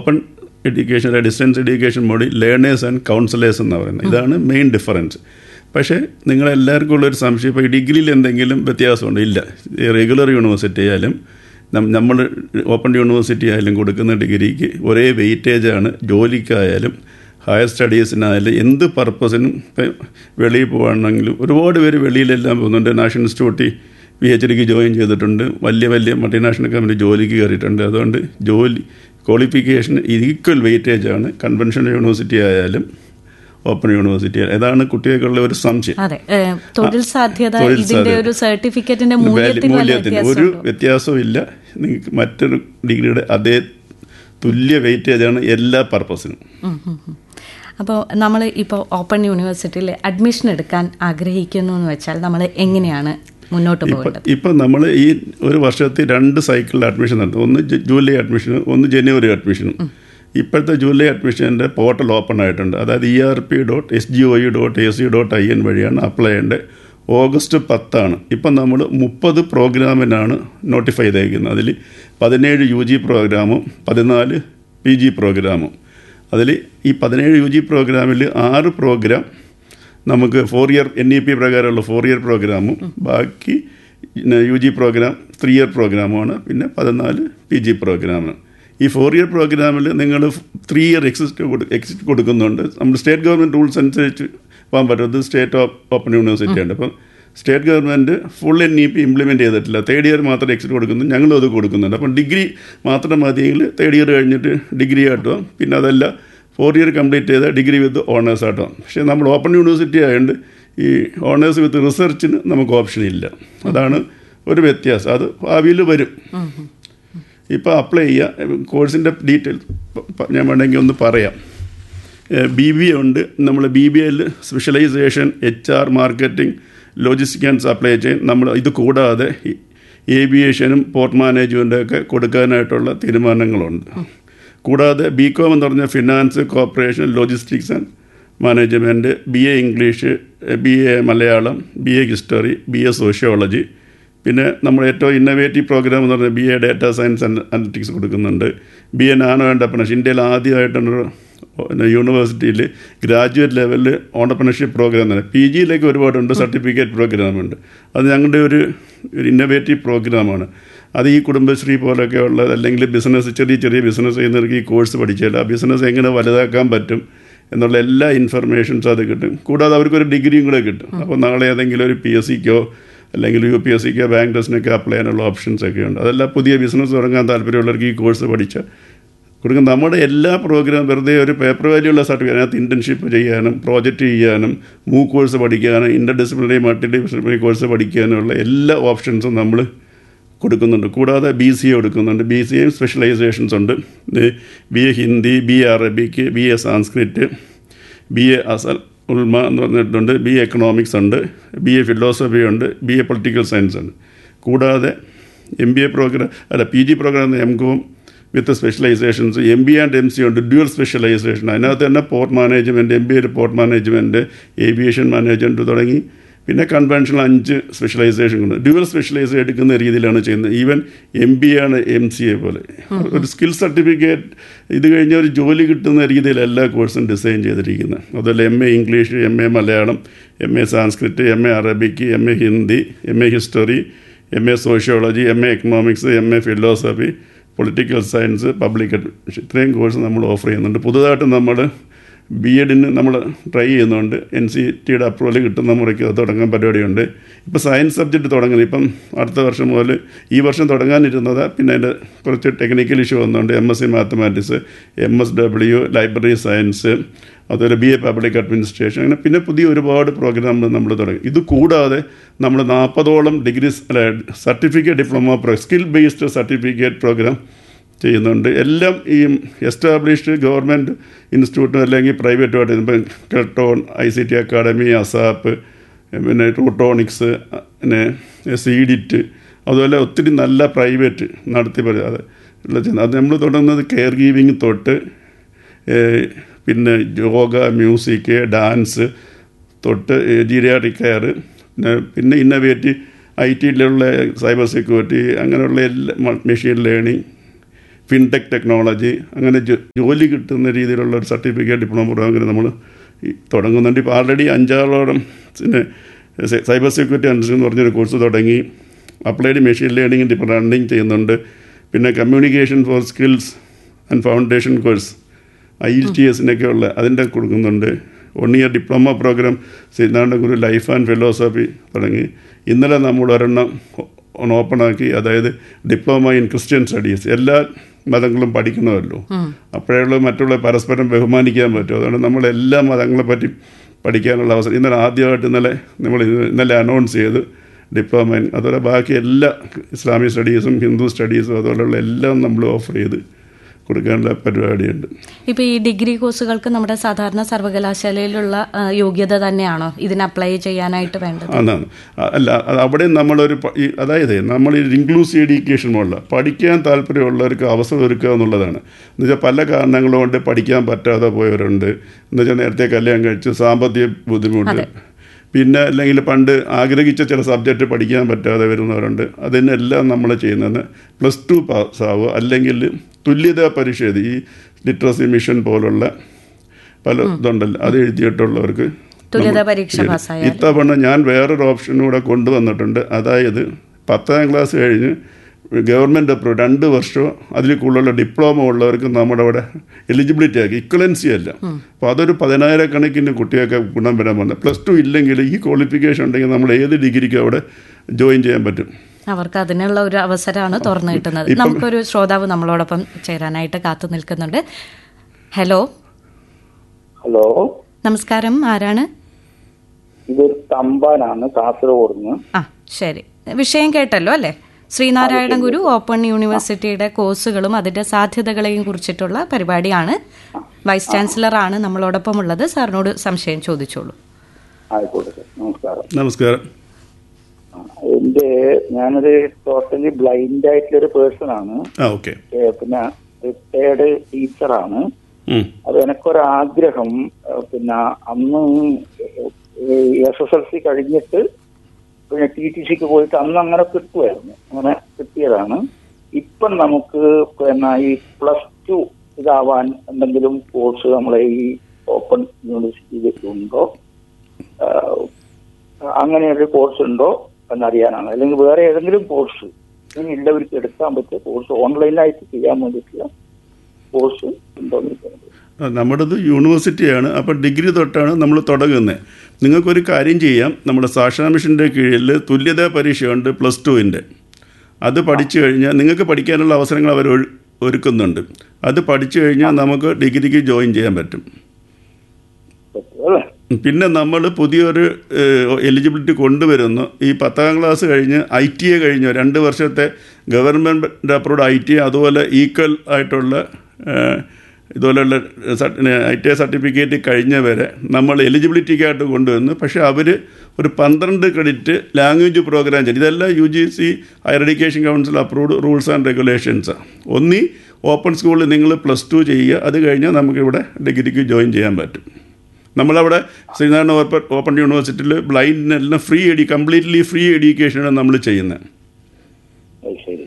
Open education distance education mode learners and counsellors എന്ന് പറയുന്നത് ഇതാണ് മെയിൻ ഡിഫറൻസ് പക്ഷേ നിങ്ങളെല്ലാവർക്കും ഉള്ളൊരു സംശയം ഇപ്പോൾ ഈ ഡിഗ്രിയിൽ എന്തെങ്കിലും വ്യത്യാസമുണ്ട് ഇല്ല ഈ റെഗുലർ യൂണിവേഴ്സിറ്റി ആയാലും നമ്മൾ ഓപ്പൺ യൂണിവേഴ്സിറ്റി ആയാലും കൊടുക്കുന്ന ഡിഗ്രിക്ക് ഒരേ വെയിറ്റേജാണ് ജോലിക്കായാലും ഹയർ സ്റ്റഡീസിനായാലും എന്ത് പർപ്പസിനും ഇപ്പം വെളിയിൽ പോകണമെങ്കിലും ഒരുപാട് പേര് വെളിയിലെല്ലാം പോകുന്നുണ്ട് നാഷണൽ ഇൻസ്റ്റിറ്റ്യൂട്ടിൽ പി എച്ച് ഡിക്ക് ജോയിൻ ചെയ്തിട്ടുണ്ട് വലിയ വലിയ മൾട്ടിനാഷണൽ കമ്പനി ജോലിക്ക് കയറിയിട്ടുണ്ട് അതുകൊണ്ട് ജോലി ക്വാളിഫിക്കേഷൻ ഈക്വൽ വെയിറ്റേജ് ആണ് കൺവെൻഷണൽ യൂണിവേഴ്സിറ്റി ആയാലും ഓപ്പൺ യൂണിവേഴ്സിറ്റി ആയാലും ഇതാണ് കുട്ടികൾക്കുള്ള ഒരു സംശയം അതെ ഏ, തൊഴിൽ സാധ്യത തൊഴിൽ ഇതിന്റെ സാധ്യത. ഒരു സർട്ടിഫിക്കറ്റിന്റെ വാല്യൂ- മൂല്യത്തിൽ വല്ല മൂല്യത്തിന് ഒരു വ്യത്യാസമുണ്ടോ? വ്യത്യാസവും ഇല്ല നിങ്ങൾക്ക് മറ്റൊരു ഡിഗ്രിയുടെ അതേ തുല്യ വെയിറ്റേജ് ആണ് എല്ലാ പർപ്പസിനും അപ്പോൾ നമ്മൾ ഇപ്പോൾ ഓപ്പൺ യൂണിവേഴ്സിറ്റിയിൽ അഡ്മിഷൻ എടുക്കാൻ ആഗ്രഹിക്കുന്നു എന്ന് വെച്ചാൽ നമ്മൾ എങ്ങനെയാണ് മുന്നോട്ട് ഇപ്പം പോകേണ്ടത് ഇപ്പം നമ്മൾ ഈ ഒരു വർഷത്തിൽ രണ്ട് സൈക്കിളിൽ അഡ്മിഷൻ നടത്തും ഒന്ന് ജു- ജൂലൈ അഡ്മിഷനും ഒന്ന് ജനുവരി അഡ്മിഷനും ഇപ്പോഴത്തെ ജൂലൈ അഡ്മിഷൻ്റെ പോർട്ടൽ ഓപ്പൺ ആയിട്ടുണ്ട് അതായത് E R P dot S G O E dot A C dot I N വഴിയാണ് അപ്ലൈ ചെയ്യേണ്ടത് ഓഗസ്റ്റ് പത്താണ് ഇപ്പം നമ്മൾ മുപ്പത് പ്രോഗ്രാമിനാണ് നോട്ടിഫൈ ചെയ്തേക്കുന്നത് അതിൽ പതിനേഴ് യു ജി പ്രോഗ്രാമും പതിനാല് പി ജി പ്രോഗ്രാമും അതിൽ ഈ പതിനേഴ് യു ജി പ്രോഗ്രാമിൽ ആറ് പ്രോഗ്രാം നമുക്ക് four year N E P പ്രകാരമുള്ള ഫോർ ഇയർ പ്രോഗ്രാമും ബാക്കി U G program three year പ്രോഗ്രാമുമാണ് പിന്നെ പതിനാല് പി ജി പ്രോഗ്രാമാണ് ഈ ഫോർ ഇയർ പ്രോഗ്രാമിൽ നിങ്ങൾ ത്രീ ഇയർ എക്സിസ്റ്റ് കൊടു എക്സിറ്റ് കൊടുക്കുന്നുണ്ട് നമ്മൾ സ്റ്റേറ്റ് ഗവൺമെൻറ് റൂൾസ് അനുസരിച്ച് പോകാൻ പറ്റുന്നത് സ്റ്റേറ്റ് ഓഫ് ഓപ്പൺ യൂണിവേഴ്സിറ്റി ഉണ്ട് അപ്പം state government full N E P implement ചെയ്തിട്ടില്ല തേർഡ് ഇയർ മാത്രം എക്സിറ്റ് കൊടുക്കുന്നു ഞങ്ങളും അത് കൊടുക്കുന്നുണ്ട് അപ്പം ഡിഗ്രി മാത്രം മതിയെങ്കിൽ തേർഡ് ഇയർ കഴിഞ്ഞിട്ട് ഡിഗ്രി ആയിട്ടും പിന്നെ അതല്ല ഫോർ ഇയർ കംപ്ലീറ്റ് ചെയ്ത ഡിഗ്രി വിത്ത് ഓണേഴ്സ് ആട്ടോ പക്ഷേ നമ്മൾ ഓപ്പൺ യൂണിവേഴ്സിറ്റി ആയതുകൊണ്ട് ഈ ഓണേഴ്സ് വിത്ത് റിസർച്ചിന് നമുക്ക് ഓപ്ഷൻ ഇല്ല അതാണ് ഒരു വ്യത്യാസം അത് ഭാവിയിൽ വരും ഇപ്പോൾ അപ്ലൈ ചെയ്യുക കോഴ്സിൻ്റെ ഡീറ്റെയിൽ ഞാൻ വേണമെങ്കിൽ ഒന്ന് പറയാം ബി ബി എ ഉണ്ട് നമ്മൾ ബി ബി എയിൽ specialization H R marketing logistic and supply chain നമ്മൾ ഇത് കൂടാതെ ഏവിയേഷനും പോർട്ട് മാനേജ്മെൻറ്റും ഒക്കെ കൊടുക്കാനായിട്ടുള്ള തീരുമാനങ്ങളുണ്ട് കൂടാതെ ബി കോം എന്ന് പറഞ്ഞ finance corporation logistics and management B A English B A Malayalam B A history B A sociology പിന്നെ നമ്മൾ ഏറ്റവും ഇന്നോവേറ്റീവ് പ്രോഗ്രാം എന്ന് പറഞ്ഞാൽ B A data science and analytics കൊടുക്കുന്നുണ്ട് ബി എ നാനോ എൻ്റർപ്രണർഷിപ്പ് ഇന്ത്യയിൽ ആദ്യമായിട്ടാണ് യൂണിവേഴ്സിറ്റിയിൽ ഗ്രാജുവേറ്റ് ലെവലിൽ ഓണ്ടർപ്രണർഷിപ്പ് പ്രോഗ്രാം തന്നെ പി ജിയിലേക്ക് ഒരുപാടുണ്ട് സർട്ടിഫിക്കറ്റ് പ്രോഗ്രാമുണ്ട് അത് ഞങ്ങളുടെ ഒരു ഒരു ഇന്നോവേറ്റീവ് പ്രോഗ്രാമാണ് അത് ഈ കുടുംബശ്രീ പോലൊക്കെ ഉള്ളത് അല്ലെങ്കിൽ ബിസിനസ് ചെറിയ ചെറിയ ബിസിനസ് ചെയ്യുന്നവർക്ക് ഈ കോഴ്സ് പഠിച്ചാൽ ആ ബിസിനസ് എങ്ങനെ വലുതാക്കാൻ പറ്റും എന്നുള്ള എല്ലാ ഇൻഫർമേഷൻസും അത് കിട്ടും കൂടാതെ അവർക്കൊരു ഡിഗ്രിയും കൂടെ കിട്ടും അപ്പോൾ നാളെ ഏതെങ്കിലും ഒരു പി എസ് സിക്കോ അല്ലെങ്കിൽ യു പി എസ് സിക്കോ ബാങ്ക് ടെസ്റ്റിനൊക്കെ അപ്ലൈ ചെയ്യാനുള്ള ഓപ്ഷൻസ് ഒക്കെ ഉണ്ട് അതെല്ലാം പുതിയ ബിസിനസ് തുടങ്ങാൻ താല്പര്യമുള്ളവർക്ക് ഈ കോഴ്സ് പഠിച്ചാൽ കൊടുക്കും നമ്മുടെ എല്ലാ പ്രോഗ്രാം വെറുതെ ഒരു പേപ്പർ വാല്യുള്ള സർട്ടിഫിക്കറ്റ് അതിനകത്ത് ഇൻറ്റേൺഷിപ്പ് ചെയ്യാനും പ്രോജക്റ്റ് ചെയ്യാനും മൂ കോഴ്സ് പഠിക്കാനും interdisciplinary multidisciplinary course പഠിക്കാനുള്ള എല്ലാ ഓപ്ഷൻസും നമ്മൾ കൊടുക്കുന്നുണ്ട് കൂടാതെ ബി സി എ കൊടുക്കുന്നുണ്ട് ബി സി എയും സ്പെഷ്യലൈസേഷൻസ് ഉണ്ട് B A Hindi B A Arabic B A Sanskrit B A അസൽ ഉൽമ എന്ന് പറഞ്ഞിട്ടുണ്ട് ബി എ എക്കണോമിക്സ് ഉണ്ട് ബി എ ഫിലോസഫി ഉണ്ട് ബി എ പൊളിറ്റിക്കൽ സയൻസ് ഉണ്ട് കൂടാതെ എം ബി എ പ്രോഗ്രാം അല്ല P G program M com with specializations M B and M C ഉണ്ട് ഡ്യുവൽ സ്പെഷ്യലൈസേഷൻ അതിനകത്ത് തന്നെ പോർട്ട് മാനേജ്മെൻറ്റ് എം ബി എയിൽ port management aviation management തുടങ്ങി പിന്നെ കൺവെൻഷണൽ അഞ്ച് സ്പെഷ്യലൈസേഷൻ ഉണ്ട് ഡ്യുവൽ സ്പെഷ്യലൈസ് എടുക്കുന്ന രീതിയിലാണ് ചെയ്യുന്നത് ഈവൻ എം ബി ആണ് എം സി എ പോലെ ഒരു സ്കിൽ സർട്ടിഫിക്കറ്റ് ഇത് കഴിഞ്ഞ ഒരു ജോലി കിട്ടുന്ന രീതിയിൽ എല്ലാ കോഴ്സും ഡിസൈൻ ചെയ്തിരിക്കുന്നത് അതുപോലെ M A English M A Malayalam M A Sanskrit M A Arabic M A Hindi M A history M A sociology M A economics M A philosophy political science public administration ഇത്രയും കോഴ്സ് നമ്മൾ ഓഫർ ചെയ്യുന്നുണ്ട് പുതുതായിട്ട് നമ്മൾ B എഡിന് നമ്മൾ try ചെയ്യുന്നുണ്ട് N C ടിയുടെ approval കിട്ടുന്ന മുറയ്ക്ക് അത് തുടങ്ങാൻ പരിപാടിയുണ്ട് ഇപ്പോൾ സയൻസ് സബ്ജക്റ്റ് തുടങ്ങുന്നത് ഇപ്പം അടുത്ത വർഷം മുതൽ ഈ വർഷം തുടങ്ങാനിരുന്നത് പിന്നെ അതിൻ്റെ കുറച്ച് ടെക്നിക്കൽ ഇഷ്യൂ വന്നുകൊണ്ട് M S C mathematics M S W library science അതുപോലെ ബി എ പബ്ലിക് അഡ്മിനിസ്ട്രേഷൻ അങ്ങനെ പിന്നെ പുതിയ ഒരുപാട് പ്രോഗ്രാമുകൾ നമ്മൾ തുടങ്ങി ഇത് കൂടാതെ നമ്മൾ നാൽപ്പതോളം ഡിഗ്രി അല്ല certificate diploma pro skill based certificate program ചെയ്യുന്നുണ്ട് എല്ലാം ഈ എസ്റ്റാബ്ലിഷ്ഡ് ഗവൺമെൻറ് ഇൻസ്റ്റിറ്റ്യൂട്ടും അല്ലെങ്കിൽ പ്രൈവറ്റുമായിട്ട് ഇപ്പം Keltron I C T academy ASAP പിന്നെ റൂട്ടോണിക്സ് പിന്നെ സീഡിറ്റ് അതുപോലെ ഒത്തിരി നല്ല പ്രൈവറ്റ് നടത്തി അത് ഉള്ള ചെയ്യുന്നത് അത് നമ്മൾ തുടങ്ങുന്നത് കെയർ ഗീവിങ് തൊട്ട് പിന്നെ യോഗ മ്യൂസിക് ഡാൻസ് തൊട്ട് ജീരിയാട്രിക് കെയർ പിന്നെ പിന്നെ ഇന്നോവേറ്റീവ് ഐ ടിയിലുള്ള സൈബർ സെക്യൂരിറ്റി അങ്ങനെയുള്ള എല്ലാ മെഷീൻ ലേണിംഗ് ഫിൻടെക് ടെക്നോളജി അങ്ങനെ ജോ- ജോലി കിട്ടുന്ന രീതിയിലുള്ള ഒരു സർട്ടിഫിക്കറ്റ് ഡിപ്ലോമ പ്രോഗ്രാം നമ്മൾ തുടങ്ങുന്നുണ്ട് ഇപ്പോൾ ആൾറെഡി അഞ്ചാറോളം പിന്നെ സെ- സൈബർ സെക്യൂരിറ്റി അണ്ടർസ്റ്റാൻഡ് എന്ന് പറഞ്ഞൊരു കോഴ്സ് തുടങ്ങി അപ്ലൈഡ് മെഷീൻ ലേണിംഗ് ഇപ്പോൾ റണ്ണിങ് ചെയ്യുന്നുണ്ട് പിന്നെ communication for skills and foundation course I L T എസിനൊക്കെ ഉള്ള അതിൻ്റെ കൊടുക്കുന്നുണ്ട് one year diploma program Sreenarayana Guru life and philosophy തുടങ്ങി ഇന്നലെ നമ്മൾ ഒരെണ്ണം ഓപ്പണാക്കി അതായത് ഡിപ്ലോമ ഇൻ ക്രിസ്ത്യൻ സ്റ്റഡീസ് എല്ലാ മതങ്ങളും പഠിക്കണമല്ലോ അപ്പോഴുള്ള മറ്റുള്ള പരസ്പരം ബഹുമാനിക്കാൻ പറ്റും അതുകൊണ്ട് നമ്മൾ എല്ലാ മതങ്ങളെ പറ്റി പഠിക്കാനുള്ള അവസരം ഇന്നലെ ആദ്യമായിട്ട് ഇന്നലെ നമ്മൾ ഇന്നലെ അനൗൺസ് ചെയ്ത് ഡിപ്ലോമ ഇൻ അതുപോലെ ബാക്കി എല്ലാ ഇസ്ലാമിക് സ്റ്റഡീസും ഹിന്ദു സ്റ്റഡീസും അതുപോലെയുള്ള എല്ലാം നമ്മൾ ഓഫർ ചെയ്ത് കൊടുക്കാനുള്ള പരിപാടിയുണ്ട് ഇപ്പൊ ഈ ഡിഗ്രി കോഴ്സുകൾക്ക് നമ്മുടെ സാധാരണ സർവകലാശാലയിലുള്ള ആ, യോഗ്യത തന്നെയാണോ ഇതിന് അപ്ലൈ ചെയ്യാനായിട്ട് വേണ്ടത് അതാണ് അ- അല്ല അത് അവിടെ നമ്മളൊരു പ- ഈ അതായത് നമ്മൾ ഈ ഇൻക്ലൂസീവ് എഡ്യൂക്കേഷൻ മോഡല പഠിക്കാൻ താല്പര്യമുള്ളവർക്ക് അവസരം ഒരുക്കുക എന്നുള്ളതാണ് എന്നുവെച്ചാൽ പല കാരണങ്ങൾ കൊണ്ട് പഠിക്കാൻ പറ്റാതെ പോയവരുണ്ട് എന്നുവെച്ചാൽ നേരത്തെ കല്യാണം കഴിച്ച് സാമ്പത്തിക ബുദ്ധിമുട്ട് പിന്നെ അല്ലെങ്കിൽ പണ്ട് ആഗ്രഹിച്ച ചില സബ്ജക്റ്റ് പഠിക്കാൻ പറ്റാതെ വരുന്നവരുണ്ട് അതിനെല്ലാം നമ്മൾ ചെയ്യുന്നത് പ്ലസ് ടു പാസ്സാവുക അല്ലെങ്കിൽ തുല്യതാ പരീക്ഷ എഴുതി ഈ ലിറ്ററസി മിഷൻ പോലുള്ള പല ഇതുണ്ടല്ലോ അത് എഴുതിയിട്ടുള്ളവർക്ക് തുല്യതാ നമ്മൾ പരീക്ഷ ചെയ്ത്. പാസ്സായാൽ. ഇത്തവണ ഞാൻ വേറൊരു ഓപ്ഷൻ കൂടെ കൊണ്ടുവന്നിട്ടുണ്ട് അതായത് പത്താം ക്ലാസ് കഴിഞ്ഞ് ഗവൺമെൻറ് അപ്രൂവ് രണ്ട് വർഷമോ അതിൽ കൂടുതലുള്ള ഡിപ്ലോമ ഉള്ളവർക്ക് നമ്മുടെ അവിടെ എലിജിബിലിറ്റി ആക്കി ഇക്വലൻസി അല്ല അപ്പോൾ അതൊരു പതിനായിരക്കണക്കിന് കുട്ടിയൊക്കെ ഗുണം വരാൻ പോകുന്നത് പ്ലസ് ടു ഇല്ലെങ്കിൽ ഈ ക്വാളിഫിക്കേഷൻ ഉണ്ടെങ്കിൽ നമ്മൾ ഏത് ഡിഗ്രിക്കും അവിടെ ജോയിൻ ചെയ്യാൻ പറ്റും അവർക്ക് അതിനുള്ള ഒരു അവസരമാണ് തുറന്നു കിട്ടുന്നത് ഇപ്പം- നമുക്കൊരു ശ്രോതാവ് നമ്മളോടൊപ്പം ചേരാനായിട്ട് കാത്തു നിൽക്കുന്നുണ്ട് ഹലോ ഹലോ നമസ്കാരം ആരാണ് ഇതൊരു തമ്പാനാണ് കാസർഗോഡ് നിന്ന് ആ ശരി വിഷയം കേട്ടല്ലോ അല്ലേ ശ്രീനാരായണ ഗുരു ഓപ്പൺ യൂണിവേഴ്സിറ്റിയുടെ കോഴ്സുകളും അതിന്റെ സാധ്യതകളെയും കുറിച്ചിട്ടുള്ള പരിപാടിയാണ് വൈസ് ചാൻസലർ ആണ് നമ്മളോടൊപ്പം ഉള്ളത് സാറിനോട് സംശയം ചോദിച്ചോളൂ ആയിക്കോട്ടെ സർ നമസ്കാരം നമസ്കാരം ആ, എന്റെ ഞാനൊരു ടോട്ടലി ബ്ലൈൻഡ് ആയിട്ടുള്ള ഒരു പേഴ്സൺ ആണ് ആ ഓക്കെ ഏ, പിന്നെ റിട്ടയർഡ് ടീച്ചറാണ് അത് എനിക്കൊരാഗ്രഹം ഏ, പിന്നെ അന്ന് എസ് എസ് എൽ സി കഴിഞ്ഞിട്ട് പിന്നെ ടി ടി സിക്ക് പോയിട്ട് അന്ന് അങ്ങനെ കിട്ടുമായിരുന്നു അങ്ങനെ കിട്ടിയതാണ് ഇപ്പം നമുക്ക് പിന്നെ ഈ പ്ലസ് ടു ഇതാവാൻ എന്തെങ്കിലും കോഴ്സ് നമ്മളെ ഈ ഓപ്പൺ യൂണിവേഴ്സിറ്റിയിൽ ഉണ്ടോ ആ, അങ്ങനെ ഒരു കോഴ്സ് ഉണ്ടോ എന്നറിയാനാണ് അല്ലെങ്കിൽ വേറെ ഏതെങ്കിലും കോഴ്സ് ഇനി എല്ലാവർക്കും എടുക്കാൻ പറ്റിയ കോഴ്സ് ഓൺലൈനായിട്ട് ചെയ്യാൻ വേണ്ടിയിട്ടുള്ള കോഴ്സ് ഉണ്ടോ എന്ന് ചോദിക്കുന്നത് ആ, നമ്മുടേത് യൂണിവേഴ്സിറ്റിയാണ് അപ്പോൾ ഡിഗ്രി തൊട്ടാണ് നമ്മൾ തുടങ്ങുന്നത് നിങ്ങൾക്കൊരു കാര്യം ചെയ്യാം നമ്മുടെ സാക്ഷര മിഷൻ്റെ കീഴിൽ തുല്യതാ പരീക്ഷയുണ്ട് പ്ലസ് ടുവിൻ്റെ അത് പഠിച്ചു കഴിഞ്ഞാൽ നിങ്ങൾക്ക് പഠിക്കാനുള്ള അവസരങ്ങൾ അവർ ഒഴു- ഒരുക്കുന്നുണ്ട് അത് പഠിച്ചു കഴിഞ്ഞാൽ നമുക്ക് ഡിഗ്രിക്ക് ജോയിൻ ചെയ്യാൻ പറ്റും പറ്റും അല്ലേ പിന്നെ നമ്മൾ പുതിയൊരു എലിജിബിലിറ്റി കൊണ്ടുവരുന്നു ഈ പത്താം ക്ലാസ് കഴിഞ്ഞ് ഐ ടി എ കഴിഞ്ഞു രണ്ട് വർഷത്തെ government approved I T A അതുപോലെ ഈക്വൽ ആയിട്ടുള്ള ഏഹ്, ഇതുപോലെയുള്ള ഐ ടി ഐ സർട്ടിഫിക്കറ്റ് കഴിഞ്ഞവരെ നമ്മൾ എലിജിബിലിറ്റിക്കായിട്ട് കൊണ്ടുവന്ന് പക്ഷേ അവർ ഒരു പന്ത്രണ്ട് ക്രെഡിറ്റ് ലാംഗ്വേജ് പ്രോഗ്രാം ചെയ്യും ഇതെല്ലാം U G C higher education council approved rules and regulations ഒന്നി ഓപ്പൺ സ്കൂളിൽ നിങ്ങൾ പ്ലസ് ടു ചെയ്യുക അത് കഴിഞ്ഞാൽ നമുക്കിവിടെ ഡിഗ്രിക്ക് ജോയിൻ ചെയ്യാൻ പറ്റും നമ്മളവിടെ ശ്രീനാരായണ ഓപ്പൺ ഓപ്പൺ യൂണിവേഴ്സിറ്റിയിൽ ബ്ലൈൻഡിനെല്ലാം ഫ്രീ എഡി കംപ്ലീറ്റ്ലി ഫ്രീ എഡ്യൂക്കേഷനാണ് നമ്മൾ ചെയ്യുന്നത് അത് ശരി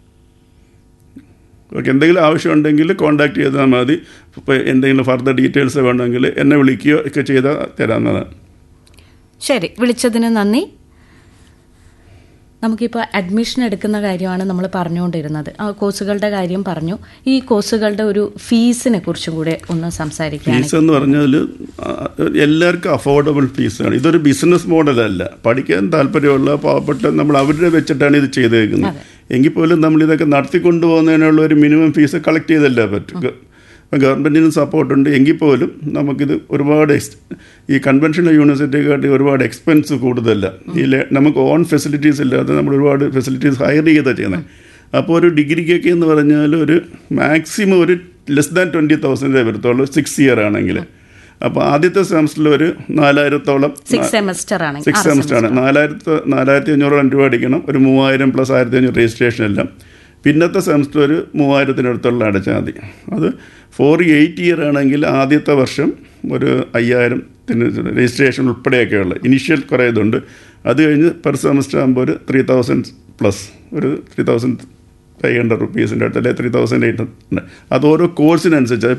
ഓക്കെ എന്തെങ്കിലും ആവശ്യമുണ്ടെങ്കിൽ കോൺടാക്ട് ചെയ്താൽ മതി ഇപ്പോൾ എന്തെങ്കിലും ഫർദർ ഡീറ്റെയിൽസ് വേണമെങ്കിൽ എന്നെ വിളിക്കുകയോ ഒക്കെ ചെയ്താൽ തരാവുന്നതാണ് ശരി വിളിച്ചതിന് നന്ദി നമുക്കിപ്പോൾ അഡ്മിഷൻ എടുക്കുന്ന കാര്യമാണ് നമ്മൾ പറഞ്ഞുകൊണ്ടിരുന്നത് ആ കോഴ്സുകളുടെ കാര്യം പറഞ്ഞു ഈ കോഴ്സുകളുടെ ഒരു ഫീസിനെ കുറിച്ചും കൂടെ ഒന്ന് സംസാരിക്കുകയാണ് ഫീസ് എന്ന് പറഞ്ഞാൽ എല്ലാവർക്കും അഫോർഡബിൾ ഫീസാണ് ഇതൊരു ബിസിനസ് മോഡലല്ല പഠിക്കാൻ താല്പര്യമുള്ള പാവപ്പെട്ട നമ്മൾ അവരുടെ വെച്ചിട്ടാണ് ഇത് ചെയ്തേക്കുന്നത് എങ്കിൽ പോലും നമ്മൾ ഇതൊക്കെ നടത്തിക്കൊണ്ടു പോകുന്നതിനുള്ള ഒരു മിനിമം ഫീസ് കളക്ട് ചെയ്തല്ലേ പറ്റും ഇപ്പം ഗവൺമെൻറ്റിന് സപ്പോർട്ടുണ്ട് എങ്കിൽ പോലും നമുക്കിത് ഒരുപാട് എക്സ് ഈ കൺവെൻഷണൽ യൂണിവേഴ്സിറ്റിയെക്കാട്ടി ഒരുപാട് എക്സ്പെൻസ് കൂടുതലല്ല ഈ ലെ- നമുക്ക് ഓൺ ഫെസിലിറ്റീസ് ഇല്ലാതെ നമ്മൾ ഒരുപാട് ഫെസിലിറ്റീസ് ഹയർ ചെയ്താണ് ചെയ്യുന്നത് അപ്പോൾ ഒരു ഡിഗ്രിക്കൊക്കെ എന്ന് പറഞ്ഞാൽ ഒരു മാക്സിമം ഒരു ലെസ് ദാൻ ട്വൻറ്റി തൗസൻഡേ വരത്തുള്ളൂ സിക്സ് ഇയർ ആണെങ്കിൽ അപ്പോൾ ആദ്യത്തെ സെമസ്റ്ററിൽ ഒരു നാലായിരത്തോളം സിക്സ് സെമസ്റ്റർ ആണ് സിക്സ് സെമസ്റ്റർ ആണ് നാലായിരത്തി നാലായിരത്തി അഞ്ഞൂറോളം രൂപ അടിക്കണം ഒരു മൂവായിരം പ്ലസ് ആയിരത്തി അഞ്ഞൂറ് രജിസ്ട്രേഷൻ എല്ലാം പിന്നത്തെ സെമസ്റ്റർ ഒരു മൂവായിരത്തിനടുത്തുള്ള അടച്ചാൽ മതി അത് ഫോർ എയ്റ്റ് ഇയർ ആണെങ്കിൽ ആദ്യത്തെ വർഷം ഒരു അയ്യായിരത്തിന് രജിസ്ട്രേഷൻ ഉൾപ്പെടെയൊക്കെയുള്ള ഇനിഷ്യൽ കുറേ ഇതുണ്ട് അത് കഴിഞ്ഞ് പെർ സെമസ്റ്റർ ആകുമ്പോൾ ഒരു ത്രീ തൗസൻഡ് പ്ലസ് ഒരു ത്രീ തൗസൻഡ് ഫൈവ് ഹൺഡ്രഡ് റുപ്പീസിൻ്റെ അടുത്ത് അല്ലെങ്കിൽ ത്രീ തൗസൻഡ് എയ്റ്റ് ഹൺഡ്രഡ് അത് ഓരോ കോഴ്സിനനുസരിച്ച്